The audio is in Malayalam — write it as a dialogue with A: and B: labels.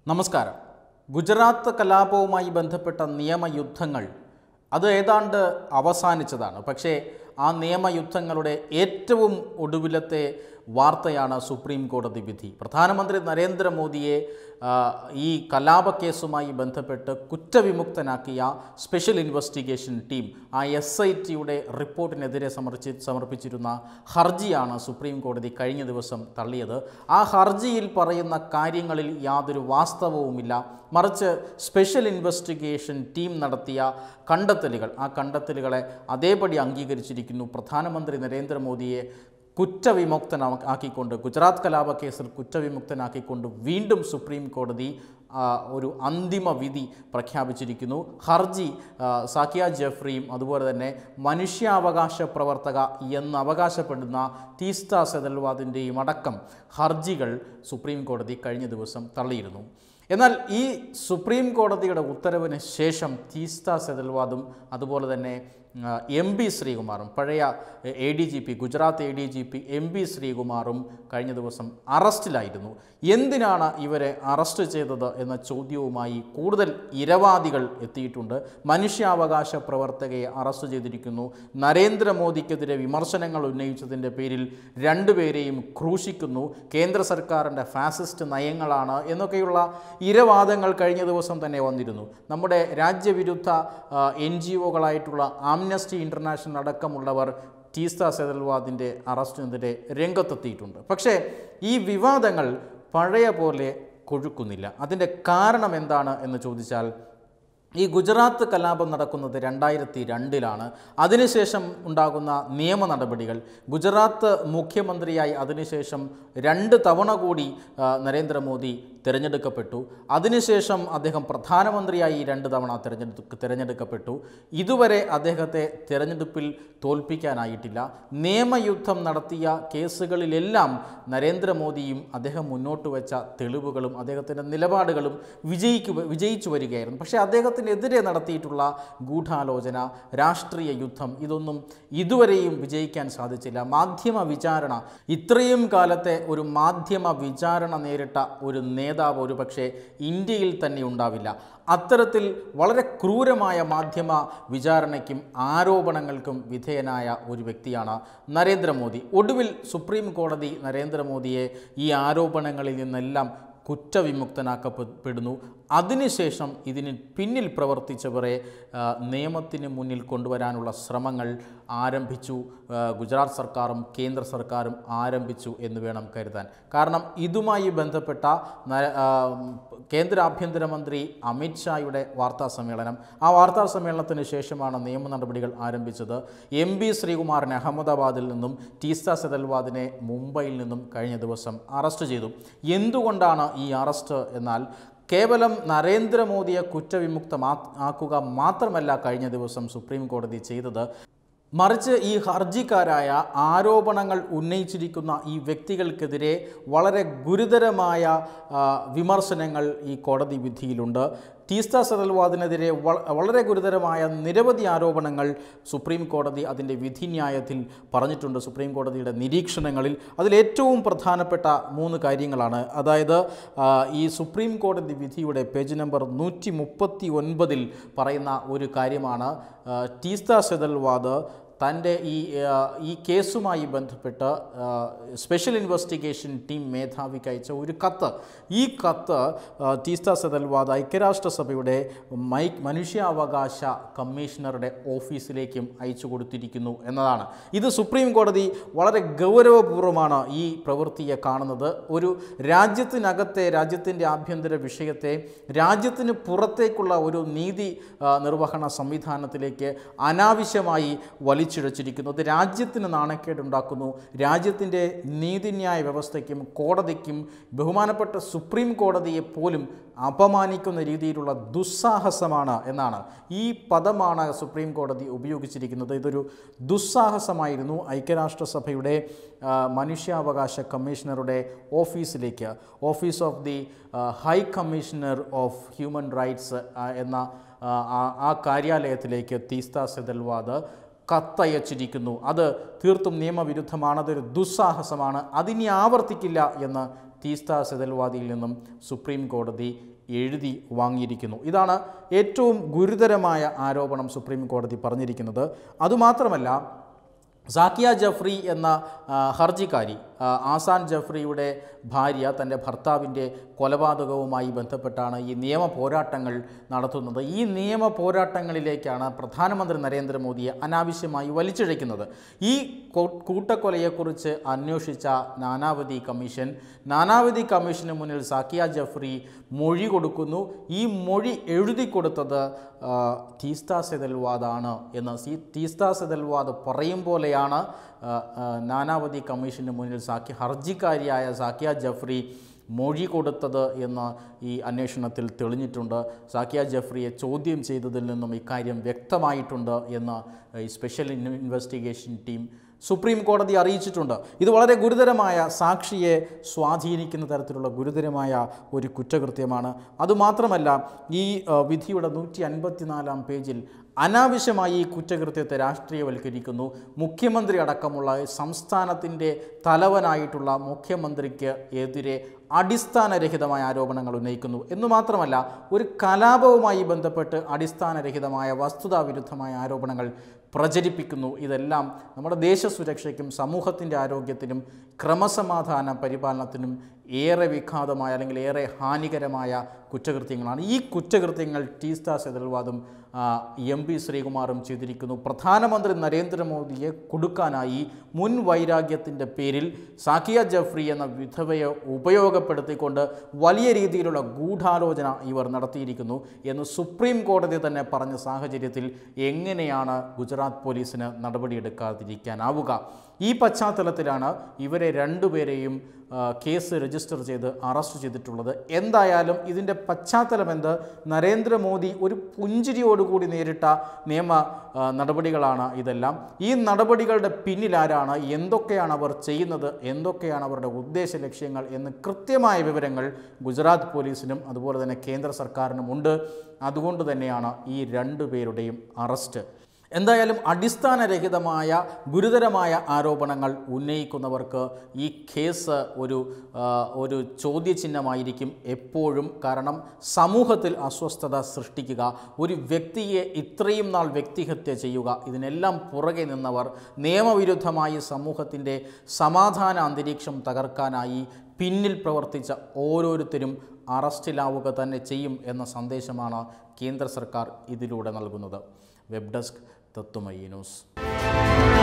A: നമസ്കാരം ഗുജറാത്ത് കലാപവുമായി ബന്ധപ്പെട്ട നിയമയുദ്ധങ്ങൾ അത് ഏതാണ്ട് അവസാനിച്ചതാണ് പക്ഷേ ആ നിയമയുദ്ധങ്ങളുടെ ഏറ്റവും ഒടുവിലത്തെ വാർത്തയാണ് സുപ്രീം കോടതി വിധി പ്രധാനമന്ത്രി നരേന്ദ്രമോദിയെ ആ, ഈ കലാപ കേസുമായി ബന്ധപ്പെട്ട് കുറ്റവിമുക്തനാക്കിയ സ്പെഷ്യൽ ഇൻവെസ്റ്റിഗേഷൻ ടീം ആ എസ് ഐ ടിയുടെ റിപ്പോർട്ടിനെതിരെ സമർപ്പിച്ച് സമർപ്പിച്ചിരുന്ന ഹർജിയാണ് സുപ്രീം കോടതി കഴിഞ്ഞ ദിവസം തള്ളിയത് ആ ഹർജിയിൽ പറയുന്ന കാര്യങ്ങളിൽ യാതൊരു വാസ്തവവുമില്ല മറിച്ച് സ്പെഷ്യൽ ഇൻവെസ്റ്റിഗേഷൻ ടീം നടത്തിയ കണ്ടെത്തലുകൾ ആ കണ്ടെത്തലുകളെ അതേപടി അംഗീകരിച്ചിരിക്കുന്നു പ്രധാനമന്ത്രി നരേന്ദ്രമോദിയെ കുറ്റവിമുക്തനാ ആക്കിക്കൊണ്ട് ഗുജറാത്ത് കലാപ കേസിൽ കുറ്റവിമുക്തനാക്കിക്കൊണ്ട് വീണ്ടും സുപ്രീം കോടതി ആ, ഒരു അന്തിമ വിധി പ്രഖ്യാപിച്ചിരിക്കുന്നു ഹർജി ആ, സാക്കിയ ജെഫ്രിയും അതുപോലെ തന്നെ മനുഷ്യാവകാശ പ്രവർത്തക എന്ന് അവകാശപ്പെടുന്ന ടീസ്ത സെതൽവാദിൻ്റെയും അടക്കം ഹർജികൾ സുപ്രീം കോടതി കഴിഞ്ഞ ദിവസം തള്ളിയിരുന്നു എന്നാൽ ഈ സുപ്രീം കോടതിയുടെ ഉത്തരവിന് ശേഷം തീസ്ത സെതൽവാദും അതുപോലെ തന്നെ എം ബി ശ്രീകുമാറും പഴയ A D G P Gujarat A D G P M B ശ്രീകുമാറും കഴിഞ്ഞ ദിവസം അറസ്റ്റിലായിരുന്നു എന്തിനാണ് ഇവരെ അറസ്റ്റ് ചെയ്തത് എന്ന ചോദ്യവുമായി കൂടുതൽ ഇരവാദികൾ എത്തിയിട്ടുണ്ട് മനുഷ്യാവകാശ പ്രവർത്തകയെ അറസ്റ്റ് ചെയ്തിരിക്കുന്നു നരേന്ദ്രമോദിക്കെതിരെ വിമർശനങ്ങൾ ഉന്നയിച്ചതിൻ്റെ പേരിൽ രണ്ടുപേരെയും ക്രൂശിക്കുന്നു കേന്ദ്ര സർക്കാരിൻ്റെ ഫാസിസ്റ്റ് നയങ്ങളാണ് എന്നൊക്കെയുള്ള ഇരവാദങ്ങൾ കഴിഞ്ഞ ദിവസം തന്നെ വന്നിരുന്നു നമ്മുടെ രാജ്യവിരുദ്ധ എൻ ജി ഒകളായിട്ടുള്ള ആംനസ്റ്റി ഇൻ്റർനാഷണൽ അടക്കമുള്ളവർ ടീസ്ത സെതൽവാദിൻ്റെ അറസ്റ്റിനെതിരെ രംഗത്തെത്തിയിട്ടുണ്ട് പക്ഷേ ഈ വിവാദങ്ങൾ പഴയ പോലെ കൊഴുക്കുന്നില്ല അതിൻ്റെ കാരണം എന്താണ് എന്ന് ചോദിച്ചാൽ ഈ ഗുജറാത്ത് കലാപം നടക്കുന്നത് രണ്ടായിരത്തി രണ്ടിലാണ് അതിനുശേഷം ഉണ്ടാകുന്ന നിയമ നടപടികൾ ഗുജറാത്ത് മുഖ്യമന്ത്രിയായി അതിനുശേഷം രണ്ട് തവണ കൂടി ആ, നരേന്ദ്രമോദി തിരഞ്ഞെടുക്കപ്പെട്ടു അതിനുശേഷം അദ്ദേഹം പ്രധാനമന്ത്രിയായി രണ്ട് തവണ തിരഞ്ഞെടുക്ക തിരഞ്ഞെടുക്കപ്പെട്ടു ഇതുവരെ അദ്ദേഹത്തെ തിരഞ്ഞെടുപ്പിൽ തോൽപ്പിക്കാനായിട്ടില്ല നിയമയുദ്ധം നടത്തിയ കേസുകളിലെല്ലാം നരേന്ദ്രമോദിയും അദ്ദേഹം മുന്നോട്ട് വെച്ച തെളിവുകളും അദ്ദേഹത്തിൻ്റെ നിലപാടുകളും വിജയിക്കു വിജയിച്ചു വരികയായിരുന്നു പക്ഷേ അദ്ദേഹത്തിനെതിരെ നടത്തിയിട്ടുള്ള ഗൂഢാലോചന രാഷ്ട്രീയ യുദ്ധം ഇതൊന്നും ഇതുവരെയും വിജയിക്കാൻ സാധിച്ചില്ല മാധ്യമ വിചാരണ ഇത്രയും കാലത്തെ ഒരു മാധ്യമ വിചാരണ നേരിട്ട ഒരു നേതാവ് ഒരു പക്ഷേ ഇന്ത്യയിൽ തന്നെ ഉണ്ടാവില്ല അത്തരത്തിൽ വളരെ ക്രൂരമായ മാധ്യമ വിചാരണയ്ക്കും ആരോപണങ്ങൾക്കും വിധേയനായ ഒരു വ്യക്തിയാണ് നരേന്ദ്രമോദി ഒടുവിൽ സുപ്രീം കോടതി നരേന്ദ്രമോദിയെ ഈ ആരോപണങ്ങളിൽ നിന്നെല്ലാം കുറ്റവിമുക്തനാക്കപ്പെടുന്നു അതിനുശേഷം ഇതിന് പിന്നിൽ പ്രവർത്തിച്ചവരെ ആ, നിയമത്തിന് മുന്നിൽ കൊണ്ടുവരാനുള്ള ശ്രമങ്ങൾ ആരംഭിച്ചു ആ, ഗുജറാത്ത് സർക്കാരും കേന്ദ്ര സർക്കാരും ആരംഭിച്ചു എന്ന് വേണം കരുതാൻ കാരണം ഇതുമായി ബന്ധപ്പെട്ട ന- ആ, കേന്ദ്ര ആഭ്യന്തരമന്ത്രി അമിത്ഷായുടെ വാർത്താ സമ്മേളനം ആ വാർത്താ സമ്മേളനത്തിന് ശേഷമാണ് നിയമ നടപടികൾ ആരംഭിച്ചത് എം ബി ശ്രീകുമാറിനെ അഹമ്മദാബാദിൽ നിന്നും ടീസ്ത സെതൽവാദിനെ മുംബൈയിൽ നിന്നും കഴിഞ്ഞ ദിവസം അറസ്റ്റ് ചെയ്തു എന്തുകൊണ്ടാണ് ഈ അറസ്റ്റ് എന്നാൽ കേവലം നരേന്ദ്രമോദിയെ കുറ്റവിമുക്തമാ ആക്കുക മാത്രമല്ല കഴിഞ്ഞ ദിവസം സുപ്രീം കോടതി ചെയ്തത് മറിച്ച് ഈ ഹർജിക്കാരായ ആരോപണങ്ങൾ ഉന്നയിച്ചിരിക്കുന്ന ഈ വ്യക്തികൾക്കെതിരെ വളരെ ഗുരുതരമായ ആ, വിമർശനങ്ങൾ ഈ കോടതി വിധിയിലുണ്ട് ടീസ്ത സദൽവാദിനെതിരെ വള- വളരെ ഗുരുതരമായ നിരവധി ആരോപണങ്ങൾ സുപ്രീം കോടതി അതിൻ്റെ വിധിന്യായത്തിൽ പറഞ്ഞിട്ടുണ്ട് സുപ്രീം കോടതിയുടെ നിരീക്ഷണങ്ങളിൽ അതിലേറ്റവും പ്രധാനപ്പെട്ട മൂന്ന് കാര്യങ്ങളാണ് അതായത് ആ, ഈ സുപ്രീം കോടതി വിധിയുടെ പേജ് നമ്പർ നൂറ്റി മുപ്പത്തി ഒൻപതിൽ പറയുന്ന ഒരു കാര്യമാണ് ആ, ടീസ്ത സെതൽവാദ് തൻ്റെ ഈ ആ, ഈ കേസുമായി ബന്ധപ്പെട്ട് ആ, സ്പെഷ്യൽ ഇൻവെസ്റ്റിഗേഷൻ ടീം മേധാവിക്ക് അയച്ച ഒരു കത്ത് ഈ കത്ത് ആ, ടീസ്ത സെതൽവാദ് ഐക്യരാഷ്ട്രസഭയുടെ മൈക്ക് മനുഷ്യാവകാശ കമ്മീഷണറുടെ ഓഫീസിലേക്കും അയച്ചു കൊടുത്തിരിക്കുന്നു എന്നതാണ് ഇത് സുപ്രീം കോടതി വളരെ ഗൗരവപൂർവ്വമാണ് ഈ പ്രവൃത്തിയെ കാണുന്നത് ഒരു രാജ്യത്തിനകത്തെ രാജ്യത്തിൻ്റെ ആഭ്യന്തര വിഷയത്തെ രാജ്യത്തിന് പുറത്തേക്കുള്ള ഒരു നീതി ആ, നിർവഹണ സംവിധാനത്തിലേക്ക് അനാവശ്യമായി വലിച്ചിഴച്ചിരിക്കുന്നു അത് രാജ്യത്തിന് നാണക്കേടുണ്ടാക്കുന്നു രാജ്യത്തിൻ്റെ നീതിന്യായ വ്യവസ്ഥയ്ക്കും കോടതിക്കും ബഹുമാനപ്പെട്ട സുപ്രീം കോടതിയെ പോലും അപമാനിക്കുന്ന രീതിയിലുള്ള ദുസ്സാഹസമാണ് എന്നാണ് ഈ പദമാണ് സുപ്രീം കോടതി ഉപയോഗിച്ചിരിക്കുന്നത് ഇതൊരു ദുസ്സാഹസമായിരുന്നു ഐക്യരാഷ്ട്രസഭയുടെ ആ, മനുഷ്യാവകാശ കമ്മീഷണറുടെ ഓഫീസിലേക്ക് office of the high commissioner of human rights എന്ന ആ, ആ- ആ കാര്യാലയത്തിലേക്ക് തീസ്ത സെതൽവാദ് കത്തയച്ചിരിക്കുന്നു അത് തീർത്തും നിയമവിരുദ്ധമാണ് അതൊരു ദുസ്സാഹസമാണ് അതിനി ആവർത്തിക്കില്ല എന്ന് തീസ്ത സെതൽവാദിയിൽ നിന്നും സുപ്രീം കോടതി എഴുതി വാങ്ങിയിരിക്കുന്നു ഇതാണ് ഏറ്റവും ഗുരുതരമായ ആരോപണം സുപ്രീം കോടതി പറഞ്ഞിരിക്കുന്നത് അതുമാത്രമല്ല സാക്കിയ ജഫ്രി എന്ന ആ, ഹർജിക്കാരി ആ, ആസാൻ ജഫ്രിയുടെ ഭാര്യ തൻ്റെ ഭർത്താവിൻ്റെ കൊലപാതകവുമായി ബന്ധപ്പെട്ടാണ് ഈ നിയമ പോരാട്ടങ്ങൾ നടത്തുന്നത് ഈ നിയമ പോരാട്ടങ്ങളിലേക്കാണ് പ്രധാനമന്ത്രി നരേന്ദ്രമോദിയെ അനാവശ്യമായി വലിച്ചിഴയ്ക്കുന്നത് ഈ കൂ- കൂട്ടക്കൊലയെക്കുറിച്ച് അന്വേഷിച്ച നാനാവതി കമ്മീഷൻ നാനാവതി കമ്മീഷന് മുന്നിൽ സാക്കിയ ജഫ്രി മൊഴി കൊടുക്കുന്നു ഈ മൊഴി എഴുതി കൊടുത്തത് ആ, തീസ്ത സെതൽവാദാണ് എന്ന് സി തീസ്ത സെതൽവാദ് പറയും പോലെയാണ് ആ, ആ, നാനാവതി കമ്മീഷന് മുന്നിൽ സാക്കി ഹർജിക്കാരിയായ സാക്കിയ ജഫ്രി മൊഴി കൊടുത്തത് എന്ന് ഈ അന്വേഷണത്തിൽ തെളിഞ്ഞിട്ടുണ്ട് സാക്കിയ ജഫ്രിയെ ചോദ്യം ചെയ്തതിൽ നിന്നും ഇക്കാര്യം വ്യക്തമായിട്ടുണ്ട് എന്ന് ഈ സ്പെഷ്യൽ ഇൻ- ഇൻവെസ്റ്റിഗേഷൻ ടീം സുപ്രീം കോടതി അറിയിച്ചിട്ടുണ്ട് ഇത് വളരെ ഗുരുതരമായ സാക്ഷിയെ സ്വാധീനിക്കുന്ന തരത്തിലുള്ള ഗുരുതരമായ ഒരു കുറ്റകൃത്യമാണ് അതുമാത്രമല്ല ഈ ആ, വിധിയുടെ നൂറ്റി അൻപത്തിനാലാം പേജിൽ അനാവശ്യമായി ഈ കുറ്റകൃത്യത്തെ രാഷ്ട്രീയവൽക്കരിക്കുന്നു മുഖ്യമന്ത്രി അടക്കമുള്ള സംസ്ഥാനത്തിൻ്റെ തലവനായിട്ടുള്ള മുഖ്യമന്ത്രിക്ക് എതിരെ അടിസ്ഥാനരഹിതമായ ആരോപണങ്ങൾ ഉന്നയിക്കുന്നു എന്ന് മാത്രമല്ല ഒരു കലാപവുമായി ബന്ധപ്പെട്ട് അടിസ്ഥാനരഹിതമായ വസ്തുതാവിരുദ്ധമായ ആരോപണങ്ങൾ പ്രചരിപ്പിക്കുന്നു ഇതെല്ലാം നമ്മുടെ ദേശസുരക്ഷയ്ക്കും സമൂഹത്തിൻ്റെ ആരോഗ്യത്തിനും ക്രമസമാധാന പരിപാലനത്തിനും ഏറെ വിഘാതമായ അല്ലെങ്കിൽ ഏറെ ഹാനികരമായ കുറ്റകൃത്യങ്ങളാണ് ഈ കുറ്റകൃത്യങ്ങൾ ടീസ്ത സെതൽവാദും എം പി ശ്രീകുമാറും ചെയ്തിരിക്കുന്നു പ്രധാനമന്ത്രി നരേന്ദ്രമോദിയെ കൊടുക്കാനായി മുൻ വൈരാഗ്യത്തിൻ്റെ പേരിൽ സാക്കിയ ജഫ്രി എന്ന വിധവയെ ഉപയോഗപ്പെടുത്തിക്കൊണ്ട് വലിയ രീതിയിലുള്ള ഗൂഢാലോചന ഇവർ നടത്തിയിരിക്കുന്നു എന്ന് സുപ്രീം കോടതി തന്നെ പറഞ്ഞ സാഹചര്യത്തിൽ എങ്ങനെയാണ് ഗുജറാത്ത് പോലീസിന് നടപടിയെടുക്കാതിരിക്കാനാവുക ഈ പശ്ചാത്തലത്തിലാണ് ഇവരെ രണ്ടുപേരെയും ആ, കേസ് രജിസ്റ്റർ ചെയ്ത് അറസ്റ്റ് ചെയ്തിട്ടുള്ളത് എന്തായാലും ഇതിൻ്റെ പശ്ചാത്തലം എന്ത് നരേന്ദ്രമോദി ഒരു പുഞ്ചിരിയോടുകൂടി നേരിട്ട നിയമ ആ, നടപടികളാണ് ഇതെല്ലാം ഈ നടപടികളുടെ പിന്നിലാരാണ് എന്തൊക്കെയാണ് അവർ ചെയ്യുന്നത് എന്തൊക്കെയാണ് അവരുടെ ഉദ്ദേശ ലക്ഷ്യങ്ങൾ എന്ന് കൃത്യമായ വിവരങ്ങൾ ഗുജറാത്ത് പോലീസിനും അതുപോലെ തന്നെ കേന്ദ്ര സർക്കാരിനും ഉണ്ട് അതുകൊണ്ട് തന്നെയാണ് ഈ രണ്ടു പേരുടെയും അറസ്റ്റ് എന്തായാലും അടിസ്ഥാനരഹിതമായ ഗുരുതരമായ ആരോപണങ്ങൾ ഉന്നയിക്കുന്നവർക്ക് ഈ കേസ് ഒരു ആ, ഒരു ചോദ്യചിഹ്നമായിരിക്കും എപ്പോഴും കാരണം സമൂഹത്തിൽ അസ്വസ്ഥത സൃഷ്ടിക്കുക ഒരു വ്യക്തിയെ ഇത്രയും നാൾ വ്യക്തിഹത്യ ചെയ്യുക ഇതിനെല്ലാം പുറകെ നിന്നവർ നിയമവിരുദ്ധമായി സമൂഹത്തിൻ്റെ സമാധാന അന്തരീക്ഷം തകർക്കാനായി പിന്നിൽ പ്രവർത്തിച്ച ഓരോരുത്തരും അറസ്റ്റിലാവുക തന്നെ ചെയ്യും എന്ന സന്ദേശമാണ് കേന്ദ്ര സർക്കാർ ഇതിലൂടെ നൽകുന്നത് വെബ് ഡെസ്ക് തത്വമയി ന്യൂസ്